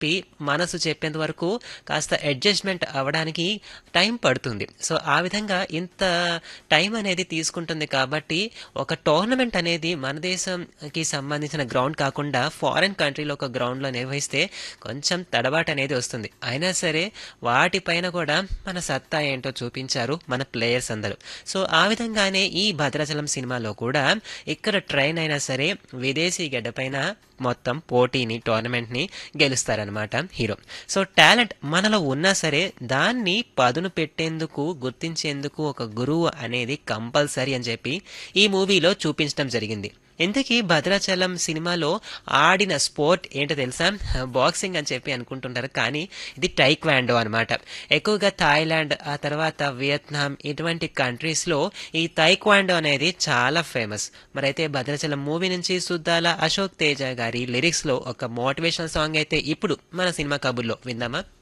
చెప్పి మనసు చెప్పేంత వరకు కాస్త అడ్జస్ట్మెంట్ అవ్వడానికి టైం పడుతుంది సో ఆ విధంగా ఇంత టైం అనేది తీసుకుంటుంది కాబట్టి ఒక టోర్నమెంట్ అనేది మన దేశంకి సంబంధించిన గ్రౌండ్ కాకుండా ఫారెన్ కంట్రీలో ఒక గ్రౌండ్లో నిర్వహిస్తే కొంచెం తడబాటు అనేది వస్తుంది అయినా సరే వాటిపైన కూడా మన సత్తా ఏంటో చూపించారు మన ప్లేయర్స్ అందరూ సో ఆ విధంగానే ఈ భద్రాచలం సినిమాలో కూడా ఇక్కడ ట్రైన్ అయినా సరే విదేశీ గడ్డపైన మొత్తం పోటీని టోర్నమెంట్ని గెలుస్తారనమాట హీరో సో టాలెంట్ మనలో ఉన్నా సరే దాన్ని పదును పెట్టేందుకు గుర్తించేందుకు ఒక గురువు అనేది కంపల్సరీ అని చెప్పి ఈ మూవీలో చూపించడం జరిగింది ఇంతకీ భద్రాచలం సినిమాలో ఆడిన స్పోర్ట్ ఏంటో తెలుసా బాక్సింగ్ అని చెప్పి అనుకుంటుంటారు కానీ ఇది టైక్వాండో అనమాట ఎక్కువగా థాయిలాండ్ ఆ తర్వాత వియత్నాం ఇటువంటి కంట్రీస్లో ఈ టైక్వాండో అనేది చాలా ఫేమస్ మరైతే భద్రాచలం మూవీ నుంచి సుద్దాల అశోక్ తేజ గారి లిరిక్స్లో ఒక మోటివేషనల్ సాంగ్ అయితే ఇప్పుడు మన సినిమా కబుర్లో విందామా